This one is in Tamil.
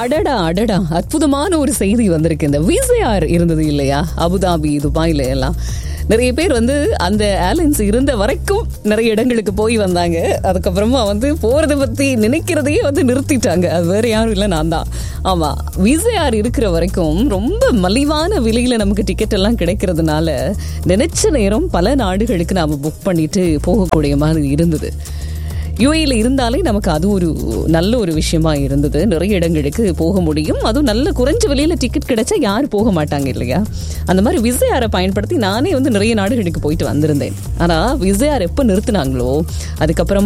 அடடா அடடா அற்புதமான ஒரு செய்தி வந்திருக்கு இந்த விசிஆர் இருந்தது இல்லையா அபுதாபி துபாயில எல்லாம் நிறைய பேர் வந்து அந்த ஏர்லைன்ஸ் இருந்த வரைக்கும் நிறைய இடங்களுக்கு போய் வந்தாங்க அதுக்கப்புறமா வந்து போறதை பத்தி நினைக்கிறதையே வந்து நிறுத்திட்டாங்க அது வேற யாரும் இல்லை நான் தான் ஆமா விசிஆர் இருக்கிற வரைக்கும் ரொம்ப மலிவான விலையில நமக்கு டிக்கெட் எல்லாம் கிடைக்கிறதுனால நினைச்ச நேரம் பல நாடுகளுக்கு நாம புக் பண்ணிட்டு போகக்கூடிய மாதிரி இருந்தது யூஏல இருந்தாலே நமக்கு அது ஒரு நல்ல ஒரு விஷயமா இருந்தது நிறைய இடங்களுக்கு போக முடியும் அதுவும் நல்ல குறைஞ்ச விலையில டிக்கெட் கிடைச்சா யாரும் போக மாட்டாங்க இல்லையா அந்த மாதிரி விசையாரை பயன்படுத்தி நானே வந்து நிறைய நாடுகளுக்கு போயிட்டு வந்திருந்தேன் ஆனா விசையார் எப்போ நிறுத்தினாங்களோ அதுக்கப்புறம்